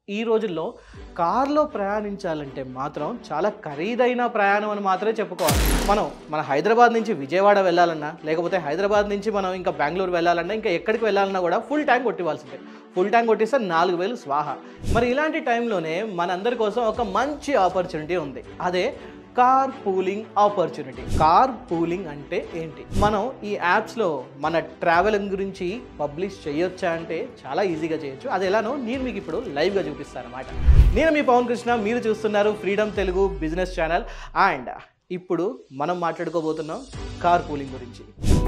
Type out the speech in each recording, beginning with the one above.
ఈ రోజుల్లో కార్లో ప్రయాణించాలంటే మాత్రం చాలా ఖరీదైన ప్రయాణం అని మాత్రమే చెప్పుకోవాలి మనం మన హైదరాబాద్ నుంచి విజయవాడ వెళ్ళాలన్నా లేకపోతే హైదరాబాద్ నుంచి మనం ఇంకా బెంగళూరు వెళ్ళాలన్నా ఇంకా ఎక్కడికి వెళ్ళాలన్నా కూడా ఫుల్ ట్యాంక్ కొట్టివ్వాల్సిందే ఫుల్ ట్యాంక్ కొట్టిస్తే నాలుగు వేలు స్వాహ మరి ఇలాంటి టైంలోనే మనందరి కోసం ఒక మంచి ఆపర్చునిటీ ఉంది అదే car pooling opportunity car pooling అంటే ఏంటి మనం ఈ యాప్స్లో మన ట్రావెలింగ్ గురించి పబ్లిష్ చేయొచ్చా అంటే చాలా ఈజీగా చేయొచ్చు అది ఎలానో నేను మీకు ఇప్పుడు లైవ్గా చూపిస్తాను అనమాట నేను మీ పవన్ కృష్ణ మీరు చూస్తున్నారు Freedom Telugu business channel and ఇప్పుడు మనం మాట్లాడుకోబోతున్నాం కార్ పూలింగ్ గురించి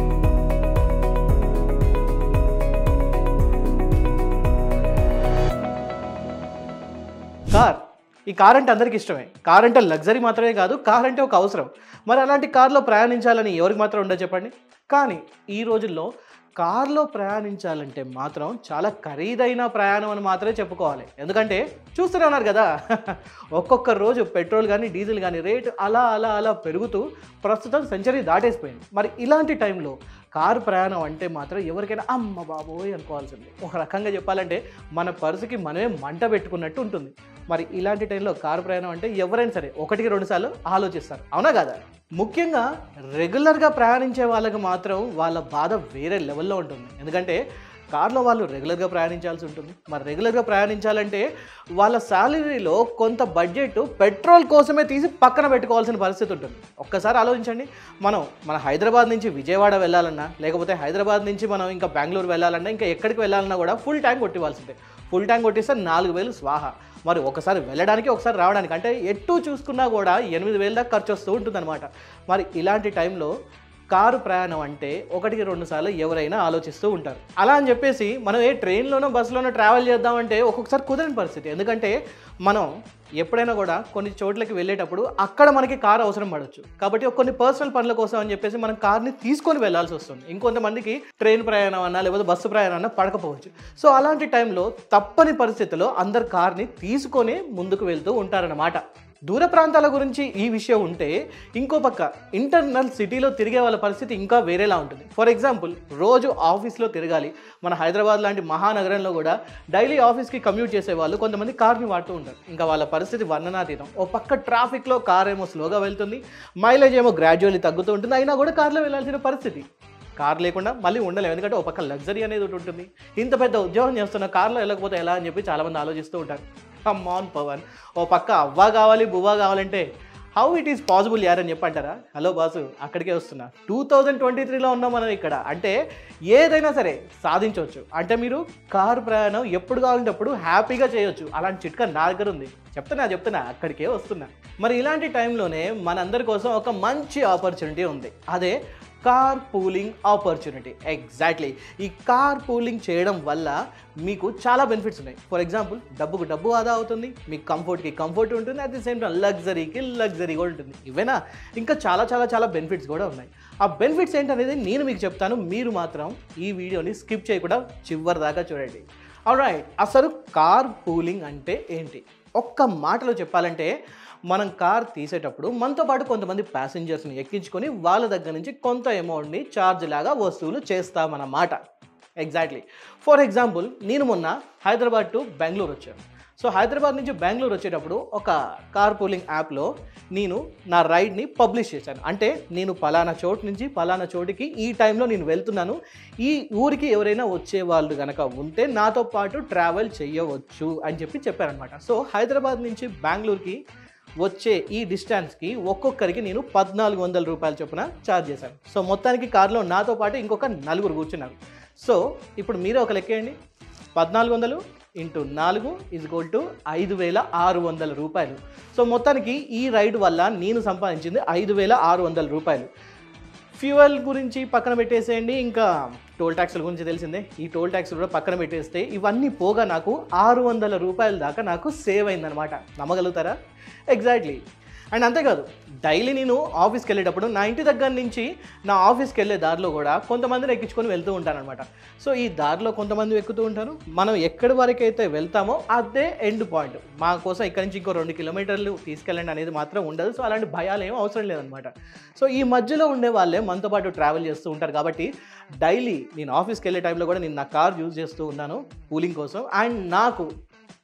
కార్ ఈ కార్ అంటే అందరికి ఇష్టమే కార్ అంటే లగ్జరీ మాత్రమే కాదు కార్ అంటే ఒక అవసరం మరి అలాంటి కార్లో ప్రయాణించాలని ఎవరికి మాత్రం ఉండదు చెప్పండి కానీ ఈ రోజుల్లో కార్లో ప్రయాణించాలంటే మాత్రం చాలా ఖరీదైన ప్రయాణం అని మాత్రమే చెప్పుకోవాలి ఎందుకంటే చూస్తూనే ఉన్నారు కదా ఒక్కొక్క రోజు పెట్రోల్ కానీ డీజిల్ కానీ రేటు అలా అలా అలా పెరుగుతూ ప్రస్తుతం సెంచరీ దాటేసిపోయింది మరి ఇలాంటి టైంలో కారు ప్రయాణం అంటే మాత్రం ఎవరికైనా అమ్మ బాబోయ్ అనుకోవాల్సింది ఒక రకంగా చెప్పాలంటే మన పర్సుకి మనమే మంట పెట్టుకున్నట్టు ఉంటుంది మరి ఇలాంటి టైంలో కారు ప్రయాణం అంటే ఎవరైనా సరే ఒకటికి రెండు సార్లు ఆలోచిస్తారు అవునా కదా ముఖ్యంగా రెగ్యులర్గా ప్రయాణించే వాళ్ళకి మాత్రం వాళ్ళ బాధ వేరే లెవెల్లో ఉంటుంది ఎందుకంటే కార్లో వాళ్ళు రెగ్యులర్గా ప్రయాణించాల్సి ఉంటుంది మరి రెగ్యులర్గా ప్రయాణించాలంటే వాళ్ళ శాలరీలో కొంత బడ్జెట్ పెట్రోల్ కోసమే తీసి పక్కన పెట్టుకోవాల్సిన పరిస్థితి ఉంటుంది ఒక్కసారి ఆలోచించండి మనం మన హైదరాబాద్ నుంచి విజయవాడ వెళ్ళాలన్నా లేకపోతే హైదరాబాద్ నుంచి మనం ఇంకా బెంగళూరు వెళ్ళాలన్నా ఇంకా ఎక్కడికి వెళ్ళాలన్నా కూడా ఫుల్ ట్యాంక్ కొట్టివ్వాల్సిందే ఫుల్ ట్యాంక్ కొట్టిస్తే నాలుగు వేలు స్వాహ మరి ఒకసారి వెళ్ళడానికి ఒకసారి రావడానికి అంటే ఎటు చూసుకున్నా కూడా ఎనిమిది వేల దాకా ఖర్చు వస్తూ ఉంటుందన్నమాట మరి ఇలాంటి టైంలో కారు ప్రయాణం అంటే ఒకటికి రెండు సార్లు ఎవరైనా ఆలోచిస్తూ ఉంటారు అలా అని చెప్పేసి మనం ఏ ట్రైన్లోనో బస్సులోనో ట్రావెల్ చేద్దామంటే ఒక్కొక్కసారి కుదరని పరిస్థితి ఎందుకంటే మనం ఎప్పుడైనా కూడా కొన్ని చోట్లకి వెళ్ళేటప్పుడు అక్కడ మనకి కారు అవసరం పడవచ్చు కాబట్టి కొన్ని పర్సనల్ పనుల కోసం అని చెప్పేసి మనం కార్ని తీసుకొని వెళ్ళాల్సి వస్తుంది ఇంకొంతమందికి ట్రైన్ ప్రయాణం అన్నా లేకపోతే బస్సు ప్రయాణం అన్నా పడకపోవచ్చు సో అలాంటి టైంలో తప్పని పరిస్థితిలో అందరు కార్ని తీసుకొని ముందుకు వెళ్తూ ఉంటారన్నమాట దూర ప్రాంతాల గురించి ఈ విషయం ఉంటే ఇంకో పక్క ఇంటర్నల్ సిటీలో తిరిగే వాళ్ళ పరిస్థితి ఇంకా వేరేలా ఉంటుంది ఫర్ ఎగ్జాంపుల్ రోజు ఆఫీస్లో తిరగాలి మన హైదరాబాద్ లాంటి మహానగరంలో కూడా డైలీ ఆఫీస్కి కమ్యూట్ చేసే వాళ్ళు కొంతమంది కార్ని వాడుతూ ఉంటారు ఇంకా వాళ్ళ పరిస్థితి వర్ణనాతీతం ఓ పక్క ట్రాఫిక్లో కార్ ఏమో స్లోగా వెళ్తుంది మైలేజ్ ఏమో గ్రాడ్యువల్లీ తగ్గుతూ ఉంటుంది అయినా కూడా కార్లో వెళ్ళాల్సిన పరిస్థితి కార్ లేకుండా మళ్ళీ ఉండలేము ఎందుకంటే ఒక పక్క లగ్జరీ అనేది ఒకటి ఉంటుంది ఇంత పెద్ద ఉద్యోగం చేస్తున్న కార్లో వెళ్ళకపోతే ఎలా అని చెప్పి చాలామంది ఆలోచిస్తూ ఉంటారు కమ్మాన్ పవన్ ఓ పక్క అవ్వా కావాలి బువ్వా కావాలంటే హౌ ఇట్ ఈస్ పాసిబుల్ యార్ అని చెప్పంటారా హలో బాసు అక్కడికే వస్తున్నా టూ థౌజండ్ ట్వంటీ త్రీలో ఉన్నాం మనం ఇక్కడ అంటే ఏదైనా సరే సాధించవచ్చు అంటే మీరు కారు ప్రయాణం ఎప్పుడు కావాలంటే అప్పుడు హ్యాపీగా చేయొచ్చు అలాంటి చిట్కా నా దగ్గర ఉంది చెప్తున్నా చెప్తున్నా అక్కడికే వస్తున్నా మరి ఇలాంటి టైంలోనే మనందరి కోసం ఒక మంచి ఆపర్చునిటీ ఉంది అదే కార్ పూలింగ్ ఆపర్చునిటీ ఎగ్జాక్ట్లీ ఈ కార్ పూలింగ్ చేయడం వల్ల మీకు చాలా బెనిఫిట్స్ ఉన్నాయి ఫర్ ఎగ్జాంపుల్ డబ్బుకు డబ్బు ఆదా అవుతుంది మీకు కంఫర్ట్కి కంఫర్ట్ ఉంటుంది అట్ ది సేమ్ టైం లగ్జరీకి లగ్జరీ కూడా ఉంటుంది ఇవేనా ఇంకా చాలా చాలా చాలా బెనిఫిట్స్ కూడా ఉన్నాయి ఆ బెనిఫిట్స్ ఏంటనేది నేను మీకు చెప్తాను మీరు మాత్రం ఈ వీడియోని స్కిప్ చేయకుండా చివరి దాకా చూడండి రైట్ అసలు కార్ పూలింగ్ అంటే ఏంటి ఒక్క మాటలో చెప్పాలంటే మనం కార్ తీసేటప్పుడు మనతో పాటు కొంతమంది ప్యాసింజర్స్ని ఎక్కించుకొని వాళ్ళ దగ్గర నుంచి కొంత అమౌంట్ని ఛార్జ్ లాగా వస్తువులు చేస్తామన్నమాట ఎగ్జాక్ట్లీ ఫర్ ఎగ్జాంపుల్ నేను మొన్న హైదరాబాద్ టు బెంగళూరు వచ్చాను సో హైదరాబాద్ నుంచి బెంగళూరు వచ్చేటప్పుడు ఒక కార్ పూలింగ్ యాప్లో నేను నా రైడ్ని పబ్లిష్ చేశాను అంటే నేను పలానా చోటు నుంచి పలానా చోటికి ఈ టైంలో నేను వెళ్తున్నాను ఈ ఊరికి ఎవరైనా వచ్చే వాళ్ళు కనుక ఉంటే నాతో పాటు ట్రావెల్ చేయవచ్చు అని చెప్పి చెప్పారనమాట సో హైదరాబాద్ నుంచి బెంగళూరుకి వచ్చే ఈ డిస్టెన్స్కి ఒక్కొక్కరికి నేను పద్నాలుగు వందల రూపాయల చొప్పున ఛార్జ్ చేశాను సో మొత్తానికి కార్లో నాతో పాటు ఇంకొక నలుగురు కూర్చున్నారు సో ఇప్పుడు మీరే ఒక లెక్కేయండి పద్నాలుగు వందలు ఇంటూ నాలుగు ఇజ్ గోల్ టు ఐదు వేల ఆరు వందల రూపాయలు సో మొత్తానికి ఈ రైడ్ వల్ల నేను సంపాదించింది ఐదు వేల ఆరు వందల రూపాయలు ఫ్యూయల్ గురించి పక్కన పెట్టేసేయండి ఇంకా టోల్ ట్యాక్స్ల గురించి తెలిసిందే ఈ టోల్ ట్యాక్స్ కూడా పక్కన పెట్టేస్తే ఇవన్నీ పోగా నాకు ఆరు వందల రూపాయల దాకా నాకు సేవ్ అయిందనమాట నమ్మగలుగుతారా ఎగ్జాక్ట్లీ అండ్ అంతేకాదు డైలీ నేను ఆఫీస్కి వెళ్ళేటప్పుడు నా ఇంటి దగ్గర నుంచి నా ఆఫీస్కి వెళ్ళే దారిలో కూడా కొంతమందిని ఎక్కించుకొని వెళ్తూ ఉంటానన్నమాట సో ఈ దారిలో కొంతమంది ఎక్కుతూ ఉంటారు మనం ఎక్కడి వరకు అయితే వెళ్తామో అదే ఎండ్ పాయింట్ మా కోసం ఇక్కడి నుంచి ఇంకో రెండు కిలోమీటర్లు తీసుకెళ్ళండి అనేది మాత్రం ఉండదు సో అలాంటి భయాలు ఏమీ అవసరం లేదనమాట సో ఈ మధ్యలో ఉండే వాళ్ళే మనతో పాటు ట్రావెల్ చేస్తూ ఉంటారు కాబట్టి డైలీ నేను ఆఫీస్కి వెళ్ళే టైంలో కూడా నేను నా కార్ యూజ్ చేస్తూ ఉన్నాను కూలింగ్ కోసం అండ్ నాకు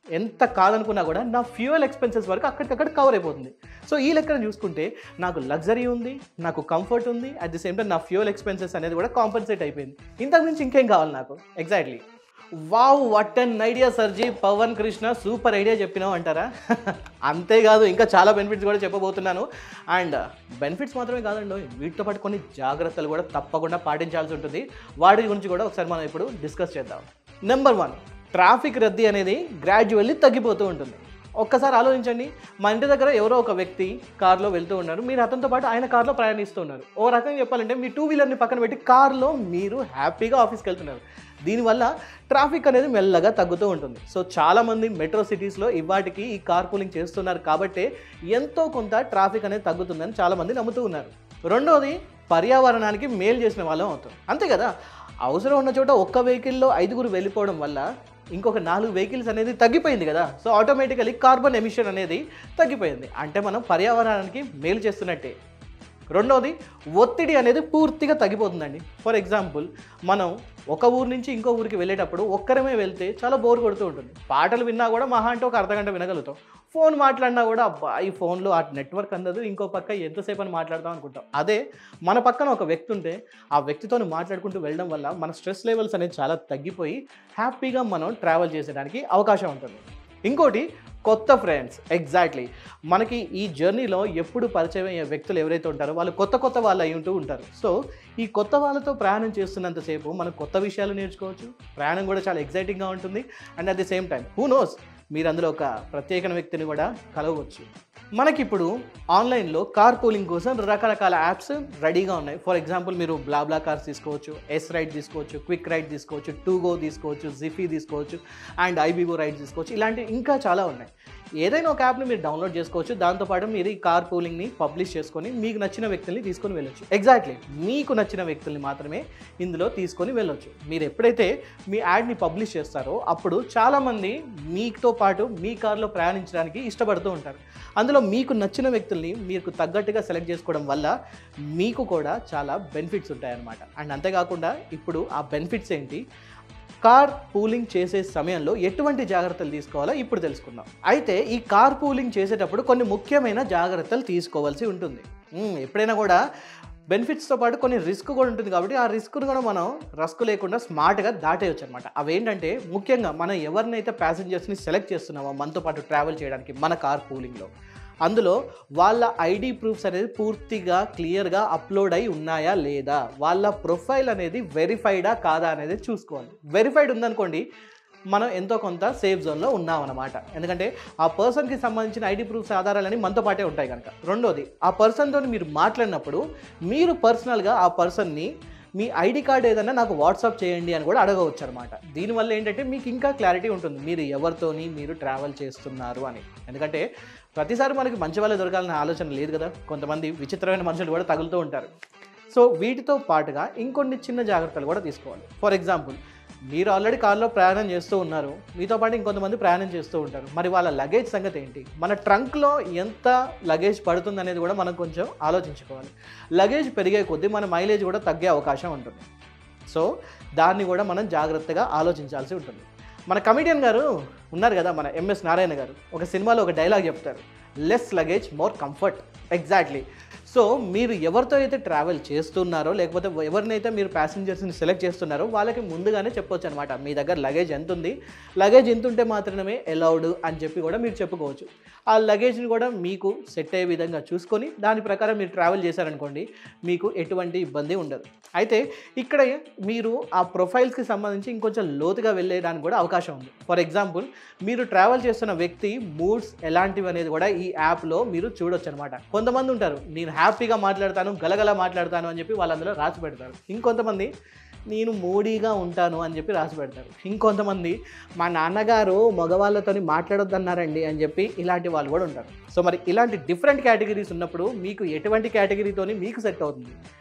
ఎంత కాదనుకున్నా కూడా నా ఫ్యూయల్ ఎక్స్పెన్సెస్ వరకు అక్కడికక్కడ కవర్ అయిపోతుంది సో ఈ లెక్కన చూసుకుంటే నాకు లగ్జరీ ఉంది నాకు కంఫర్ట్ ఉంది అట్ ది సేమ్ టైం నా ఫ్యూయల్ ఎక్స్పెన్సెస్ అనేది కూడా కాంపన్సేట్ అయిపోయింది ఇంతకు మించి ఇంకేం కావాలి నాకు exactly wow what an idea సర్జీ Pawan Krishna super idea చెప్పినావు అంటారా అంతేకాదు ఇంకా చాలా బెనిఫిట్స్ కూడా చెప్పబోతున్నాను అండ్ బెనిఫిట్స్ మాత్రమే కాదండి వీటితో పాటు కొన్ని జాగ్రత్తలు కూడా తప్పకుండా పాటించాల్సి ఉంటుంది వాటి గురించి కూడా ఒకసారి మనం ఇప్పుడు డిస్కస్ చేద్దాం నెంబర్ వన్ ట్రాఫిక్ రద్దీ అనేది గ్రాడ్యువల్లీ తగ్గిపోతూ ఉంటుంది ఒక్కసారి ఆలోచించండి మా ఇంటి దగ్గర ఎవరో ఒక వ్యక్తి కార్లో వెళ్తూ ఉన్నారు మీరు అతనితో పాటు ఆయన కార్లో ప్రయాణిస్తూ ఉన్నారు ఓ రకంగా చెప్పాలంటే మీ టూ వీలర్ని పక్కన పెట్టి కార్లో మీరు హ్యాపీగా ఆఫీస్కి వెళ్తున్నారు దీనివల్ల ట్రాఫిక్ అనేది మెల్లగా తగ్గుతూ ఉంటుంది సో చాలామంది మెట్రో సిటీస్లో ఇవాటికి ఈ కార్ పూలింగ్ చేస్తున్నారు కాబట్టి ఎంతో కొంత ట్రాఫిక్ అనేది తగ్గుతుందని చాలామంది నమ్ముతూ ఉన్నారు రెండోది పర్యావరణానికి మేలు చేసిన వాళ్ళం అవుతాం అంతే కదా అవసరం ఉన్న చోట ఒక్క వెహికల్లో ఐదుగురు వెళ్ళిపోవడం వల్ల ఇంకొక నాలుగు వెహికల్స్ అనేది తగ్గిపోయింది కదా సో ఆటోమేటికలీ కార్బన్ ఎమిషన్ అనేది తగ్గిపోయింది అంటే మనం పర్యావరణానికి మేలు చేస్తున్నట్టే రెండోది ఒత్తిడి అనేది పూర్తిగా తగ్గిపోతుందండి ఫర్ ఎగ్జాంపుల్ మనం ఒక ఊరు నుంచి ఇంకో ఊరికి వెళ్ళేటప్పుడు ఒక్కరమే వెళ్తే చాలా బోర్ కొడుతూ ఉంటుంది పాటలు విన్నా కూడా మహా అంటే ఒక అర్ధగంట వినగలుగుతాం ఫోన్ మాట్లాడినా కూడా అబ్బా ఈ ఫోన్లో ఆ నెట్వర్క్ అందదు ఇంకో పక్క ఎంతసేపు అని మాట్లాడదాం అనుకుంటాం అదే మన పక్కన ఒక వ్యక్తి ఉంటే ఆ వ్యక్తితో మాట్లాడుకుంటూ వెళ్ళడం వల్ల మన స్ట్రెస్ లెవెల్స్ అనేది చాలా తగ్గిపోయి హ్యాపీగా మనం ట్రావెల్ చేసేదానికి అవకాశం ఉంటుంది ఇంకోటి కొత్త ఫ్రెండ్స్ ఎగ్జాక్ట్లీ మనకి ఈ జర్నీలో ఎప్పుడు పరిచయం అయ్యే వ్యక్తులు ఎవరైతే ఉంటారో వాళ్ళు కొత్త కొత్త వాళ్ళు అయి ఉంటూ ఉంటారు సో ఈ కొత్త వాళ్ళతో ప్రయాణం చేస్తున్నంతసేపు మనం కొత్త విషయాలు నేర్చుకోవచ్చు ప్రయాణం కూడా చాలా ఎగ్జైటింగ్గా ఉంటుంది and at the same time who knows మీరు అందులో ఒక ప్రత్యేక వ్యక్తిని కూడా కలవచ్చు మనకిప్పుడు ఆన్లైన్లో కార్ పూలింగ్ కోసం రకరకాల యాప్స్ రెడీగా ఉన్నాయి ఫర్ ఎగ్జాంపుల్ మీరు బ్లాబ్లా కార్స్ తీసుకోవచ్చు ఎస్ రైడ్ తీసుకోవచ్చు క్విక్ రైడ్ తీసుకోవచ్చు టూగో తీసుకోవచ్చు జిఫీ తీసుకోవచ్చు అండ్ ఐబీబో రైడ్ తీసుకోవచ్చు ఇలాంటివి ఇంకా చాలా ఉన్నాయి ఏదైనా ఒక యాప్ని మీరు డౌన్లోడ్ చేసుకోవచ్చు దాంతోపాటు మీరు ఈ కార్ పూలింగ్ని పబ్లిష్ చేసుకొని మీకు నచ్చిన వ్యక్తుల్ని తీసుకొని వెళ్ళొచ్చు ఎగ్జాక్ట్లీ మీకు నచ్చిన వ్యక్తుల్ని మాత్రమే ఇందులో తీసుకొని వెళ్ళొచ్చు మీరు ఎప్పుడైతే మీ యాడ్ని పబ్లిష్ చేస్తారో అప్పుడు చాలామంది మీతో పాటు మీ కార్లో ప్రయాణించడానికి ఇష్టపడుతూ ఉంటారు అందులో మీకు నచ్చిన వ్యక్తుల్ని మీకు తగ్గట్టుగా సెలెక్ట్ చేసుకోవడం వల్ల మీకు కూడా చాలా బెనిఫిట్స్ ఉంటాయన్నమాట అండ్ అంతేకాకుండా ఇప్పుడు ఆ బెనిఫిట్స్ ఏంటి కార్ పూలింగ్ చేసే సమయంలో ఎటువంటి జాగ్రత్తలు తీసుకోవాలో ఇప్పుడు తెలుసుకుందాం అయితే ఈ కార్ పూలింగ్ చేసేటప్పుడు కొన్ని ముఖ్యమైన జాగ్రత్తలు తీసుకోవాల్సి ఉంటుంది మ్మ్, ఎప్పుడైనా కూడా బెనిఫిట్స్తో పాటు కొన్ని రిస్క్ కూడా ఉంటుంది కాబట్టి ఆ రిస్క్ను కూడా మనం రస్క్ లేకుండా స్మార్ట్గా దాటేయచ్చు అనమాట అవేంటంటే ముఖ్యంగా మనం ఎవరినైతే ప్యాసింజర్స్ని సెలెక్ట్ చేస్తున్నామో మనతో పాటు ట్రావెల్ చేయడానికి మన కార్ పూలింగ్లో అందులో వాళ్ళ ఐడి ప్రూఫ్స్ అనేది పూర్తిగా క్లియర్గా అప్లోడ్ అయి ఉన్నాయా లేదా వాళ్ళ ప్రొఫైల్ అనేది వెరిఫైడా కాదా అనేది చూసుకోవాలి వెరిఫైడ్ ఉందనుకోండి మనం ఎంతో కొంత సేఫ్ జోన్లో ఉన్నామన్నమాట ఎందుకంటే ఆ పర్సన్కి సంబంధించిన ఐడి ప్రూఫ్స్ ఆధారాలని మనతో పాటే ఉంటాయి కనుక రెండోది ఆ పర్సన్తో మీరు మాట్లాడినప్పుడు మీరు పర్సనల్గా ఆ పర్సన్ని మీ ఐడి కార్డ్ ఏదైనా నాకు వాట్సాప్ చేయండి అని కూడా అడగవచ్చు అనమాట దీనివల్ల ఏంటంటే మీకు ఇంకా క్లారిటీ ఉంటుంది మీరు ఎవరితోని మీరు ట్రావెల్ చేస్తున్నారు అని ఎందుకంటే ప్రతిసారి మనకి మంచి వాళ్ళే దొరకాలనే ఆలోచన లేదు కదా కొంతమంది విచిత్రమైన మనుషులు కూడా తగులుతూ ఉంటారు సో వీటితో పాటుగా ఇంకొన్ని చిన్న జాగ్రత్తలు కూడా తీసుకోవాలి ఫర్ ఎగ్జాంపుల్ మీరు ఆల్రెడీ కార్లో ప్రయాణం చేస్తూ ఉన్నారు మీతో పాటు ఇంకొంతమంది ప్రయాణం చేస్తూ ఉంటారు మరి వాళ్ళ లగేజ్ సంగతి ఏంటి మన ట్రంక్లో ఎంత లగేజ్ పడుతుంది అనేది కూడా మనం కొంచెం ఆలోచించుకోవాలి లగేజ్ పెరిగే కొద్దీ మన మైలేజ్ కూడా తగ్గే అవకాశం ఉంటుంది సో దాన్ని కూడా మనం జాగ్రత్తగా ఆలోచించాల్సి ఉంటుంది మన కమిడియన్ గారు ఉన్నారు కదా మన ఎంఎస్ నారాయణ గారు ఒక సినిమాలో ఒక డైలాగ్ చెప్తారు less luggage more comfort exactly so మీరు ఎవరితో అయితే ట్రావెల్ చేస్తున్నారో లేకపోతే ఎవరినైతే మీరు ప్యాసింజర్స్ని సెలెక్ట్ చేస్తున్నారో వాళ్ళకి ముందుగానే చెప్పొచ్చు అనమాట మీ దగ్గర లగేజ్ ఎంత ఉంది లగేజ్ ఎంత ఉంటే మాత్రమే అలౌడ్ అని చెప్పి కూడా మీరు చెప్పుకోవచ్చు ఆ లగేజ్ని కూడా మీకు సెట్ అయ్యే విధంగా చూసుకొని దాని ప్రకారం మీరు ట్రావెల్ చేశారనుకోండి మీకు ఎటువంటి ఇబ్బంది ఉండదు అయితే ఇక్కడ మీరు ఆ ప్రొఫైల్స్కి సంబంధించి ఇంకొంచెం లోతుగా వెళ్ళేయడానికి కూడా అవకాశం ఉంది ఫర్ ఎగ్జాంపుల్ మీరు ట్రావెల్ చేస్తున్న వ్యక్తి మూడ్స్ ఎలాంటివి అనేది కూడా ఈ యాప్లో మీరు చూడొచ్చు అనమాట కొంతమంది ఉంటారు నేను హ్యాపీగా మాట్లాడతాను గలగల మాట్లాడతాను అని చెప్పి వాళ్ళందరూ రాసి పెడతారు ఇంకొంతమంది నేను మూడీగా ఉంటాను అని చెప్పి రాసి పెడతారు ఇంకొంతమంది మా నాన్నగారు మగవాళ్ళతో మాట్లాడొద్దన్నారండి అని చెప్పి ఇలాంటి వాళ్ళు కూడా ఉంటారు సో మరి ఇలాంటి డిఫరెంట్ కేటగిరీస్ ఉన్నప్పుడు మీకు ఎటువంటి కేటగిరీతోని మీకు సెట్ అవుతుంది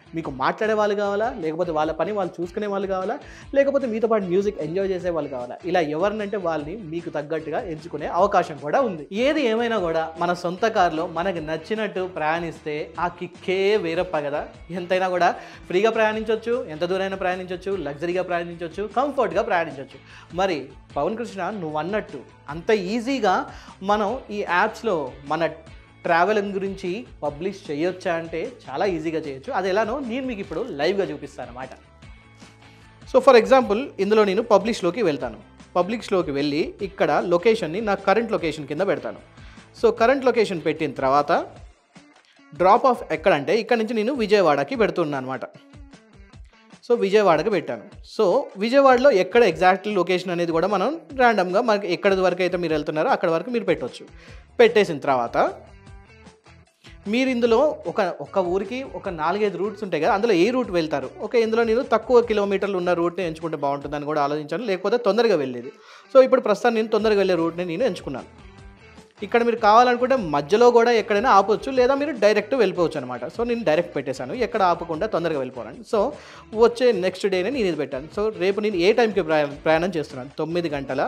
మీకు మాట్లాడే వాళ్ళు కావాలా లేకపోతే వాళ్ళ పని వాళ్ళు చూసుకునే వాళ్ళు కావాలా లేకపోతే మీతో పాటు మ్యూజిక్ ఎంజాయ్ చేసే వాళ్ళు కావాలా ఇలా ఎవరినంటే వాళ్ళని మీకు తగ్గట్టుగా ఎంచుకునే అవకాశం కూడా ఉంది ఏది ఏమైనా కూడా మన సొంత కారులో మనకి నచ్చినట్టు ప్రయాణిస్తే ఆ కిక్కే వేరప్ప కదా ఎంతైనా కూడా ఫ్రీగా ప్రయాణించవచ్చు ఎంత దూరైనా ప్రయాణించవచ్చు లగ్జరీగా ప్రయాణించవచ్చు కంఫర్ట్గా ప్రయాణించవచ్చు మరి పవన్ కృష్ణ నువ్వు అన్నట్టు అంత ఈజీగా మనం ఈ యాప్స్లో మన ట్రావెలింగ్ గురించి పబ్లిష్ చేయొచ్చా అంటే చాలా ఈజీగా చేయొచ్చు అది ఎలానో నేను మీకు ఇప్పుడు లైవ్గా చూపిస్తాను అనమాట సో ఫర్ ఎగ్జాంపుల్ ఇందులో నేను పబ్లిష్లోకి వెళ్తాను పబ్లిష్లోకి వెళ్ళి ఇక్కడ లొకేషన్ని నా కరెంట్ లొకేషన్ కింద పెడతాను సో కరెంట్ లొకేషన్ పెట్టిన తర్వాత డ్రాప్ ఆఫ్ ఎక్కడంటే ఇక్కడ నుంచి నేను విజయవాడకి పెడుతున్నాను అనమాట సో విజయవాడకి పెట్టాను సో విజయవాడలో ఎక్కడ ఎగ్జాక్ట్ లొకేషన్ అనేది కూడా మనం ర్యాండమ్గా మనకి ఎక్కడి వరకు అయితే మీరు వెళ్తున్నారో అక్కడ వరకు మీరు పెట్టవచ్చు పెట్టేసిన తర్వాత మీరు ఇందులో ఒక ఒక ఊరికి ఒక నాలుగైదు రూట్స్ ఉంటాయి కదా అందులో ఏ రూట్ వెళ్తారు ఓకే ఇందులో నేను తక్కువ కిలోమీటర్లు ఉన్న రూట్ని ఎంచుకుంటే బాగుంటుందని కూడా ఆలోచించాను లేకపోతే తొందరగా వెళ్ళేది సో ఇప్పుడు ప్రస్తుతం నేను తొందరగా వెళ్ళే రూట్ని నేను ఎంచుకున్నాను ఇక్కడ మీరు కావాలనుకుంటే మధ్యలో కూడా ఎక్కడైనా ఆపొచ్చు లేదా మీరు డైరెక్ట్ వెళ్ళిపోవచ్చు అనమాట సో నేను డైరెక్ట్ పెట్టేశాను ఎక్కడ ఆపకుండా తొందరగా వెళ్ళిపోవాలని సో వచ్చే నెక్స్ట్ డేనే నేను ఇది పెట్టాను సో రేపు నేను ఏ టైంకి ప్రయా ప్రయాణం చేస్తున్నాను తొమ్మిది గంటల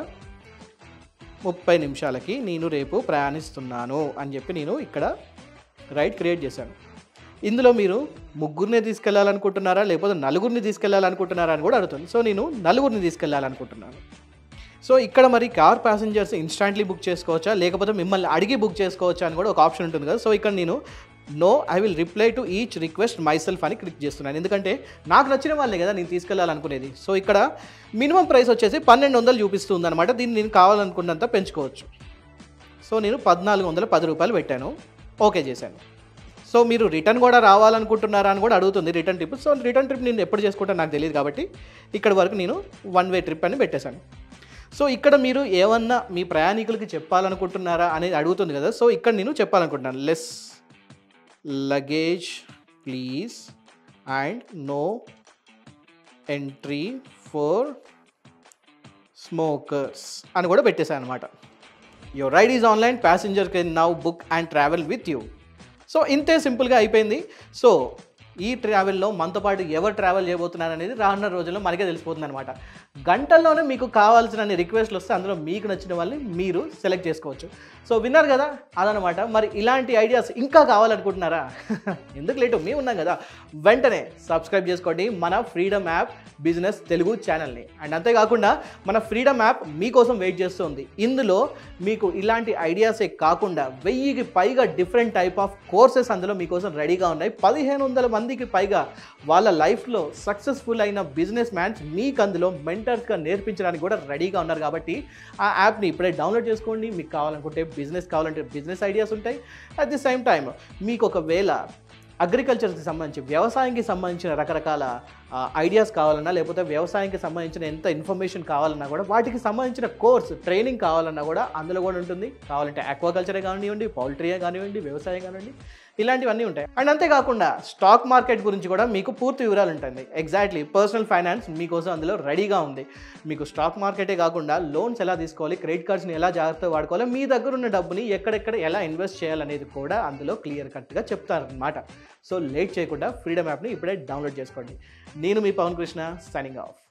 ముప్పై నిమిషాలకి నేను రేపు ప్రయాణిస్తున్నాను అని చెప్పి నేను ఇక్కడ రైట్ క్రియేట్ చేశాను ఇందులో మీరు ముగ్గురిని తీసుకెళ్ళాలనుకుంటున్నారా లేకపోతే నలుగురిని తీసుకెళ్ళాలనుకుంటున్నారా అని కూడా అడుగుతుంది సో నేను నలుగురిని తీసుకెళ్ళాలనుకుంటున్నాను సో ఇక్కడ మరి కార్ ప్యాసింజర్స్ ఇన్స్టాంట్లీ బుక్ చేసుకోవచ్చా లేకపోతే మిమ్మల్ని అడిగి బుక్ చేసుకోవచ్చా అని కూడా ఒక ఆప్షన్ ఉంటుంది కదా సో ఇక్కడ నేను no I will reply to each request myself అని క్లిక్ చేస్తున్నాను ఎందుకంటే నాకు నచ్చిన వాళ్ళే కదా నేను తీసుకెళ్ళాలనుకునేది సో ఇక్కడ మినిమం ప్రైస్ వచ్చేసి పన్నెండు వందలు చూపిస్తుంది అనమాట దీన్ని నేను కావాలనుకున్నంత పెంచుకోవచ్చు సో నేను పద్నాలుగు వందల పది రూపాయలు పెట్టాను ఓకే చేశాను సో మీరు రిటర్న్ కూడా రావాలనుకుంటున్నారా అని కూడా అడుగుతుంది return trip so return trip నేను ఎప్పుడు చేసుకుంటాను నాకు తెలియదు కాబట్టి ఇక్కడ వరకు నేను వన్ వే ట్రిప్ అని పెట్టేశాను సో ఇక్కడ మీరు ఏమన్నా మీ ప్రయాణికులకి చెప్పాలనుకుంటున్నారా అనేది అడుగుతుంది కదా సో ఇక్కడ నేను చెప్పాలనుకుంటున్నాను less luggage please and no entry for smokers అని కూడా పెట్టేశాను అనమాట your ride is online passenger can now book and travel with you so ఇంతే సింపుల్గా అయిపోయింది సో ఈ ట్రావెల్లో మనతో పాటు ఎవరు ట్రావెల్ చేయబోతున్నారు అనేది రానున్న రోజుల్లో మనకే తెలిసిపోతుంది అనమాట గంటల్లోనే మీకు కావాల్సిన అన్ని రిక్వెస్ట్లు వస్తే అందులో మీకు నచ్చిన వాళ్ళని మీరు సెలెక్ట్ చేసుకోవచ్చు సో విన్నారు కదా అదనమాట మరి ఇలాంటి ఐడియాస్ ఇంకా కావాలనుకుంటున్నారా ఎందుకు లేటు మేము ఉన్నాం కదా వెంటనే సబ్స్క్రైబ్ చేసుకోండి మన ఫ్రీడమ్ యాప్ బిజినెస్ తెలుగు ఛానల్ని అండ్ అంతేకాకుండా మన ఫ్రీడమ్ యాప్ మీకోసం వెయిట్ చేస్తుంది ఇందులో మీకు ఇలాంటి ఐడియాసే కాకుండా వెయ్యికి పైగా డిఫరెంట్ టైప్ ఆఫ్ కోర్సెస్ అందులో మీకోసం రెడీగా ఉన్నాయి పదిహేను వందల మందికి పైగా వాళ్ళ లైఫ్లో సక్సెస్ఫుల్ అయిన బిజినెస్ మ్యాన్స్ మీకు అందులో మెంటర్స్గా నేర్పించడానికి కూడా రెడీగా ఉన్నారు కాబట్టి ఆ యాప్ని ఇప్పుడే డౌన్లోడ్ చేసుకోండి మీకు కావాలనుకుంటే బిజినెస్ కావాలంటే బిజినెస్ ఐడియాస్ ఉంటాయి అట్ ది సేమ్ టైం మీకు ఒకవేళ అగ్రికల్చర్కి సంబంధించి వ్యవసాయానికి సంబంధించిన రకరకాల ఐడియాస్ కావాలన్నా లేకపోతే వ్యవసాయానికి సంబంధించిన ఎంత ఇన్ఫర్మేషన్ కావాలన్నా కూడా వాటికి సంబంధించిన కోర్స్ ట్రైనింగ్ కావాలన్నా కూడా అందులో కూడా ఉంటుంది కావాలంటే ఆక్వాకల్చరే కానివ్వండి పౌల్ట్రీయే కానివ్వండి వ్యవసాయం కానివ్వండి ఇలాంటివన్నీ ఉంటాయి అండ్ అంతేకాకుండా స్టాక్ మార్కెట్ గురించి కూడా మీకు పూర్తి వివరాలు ఉంటుంది ఎగ్జాక్ట్లీ పర్సనల్ ఫైనాన్స్ మీకోసం అందులో రెడీగా ఉంది మీకు స్టాక్ మార్కెటే కాకుండా లోన్స్ ఎలా తీసుకోవాలి క్రెడిట్ కార్డ్స్ని ఎలా జాగ్రత్తగా వాడుకోవాలి మీ దగ్గర ఉన్న డబ్బుని ఎక్కడెక్కడ ఎలా ఇన్వెస్ట్ చేయాలనేది కూడా అందులో క్లియర్ కట్గా చెప్తారనమాట సో లేట్ చేయకుండా ఫ్రీడమ్ యాప్ని ఇప్పుడే డౌన్లోడ్ చేసుకోండి నేను మీ పవన్ కృష్ణ సైనింగ్ ఆఫ్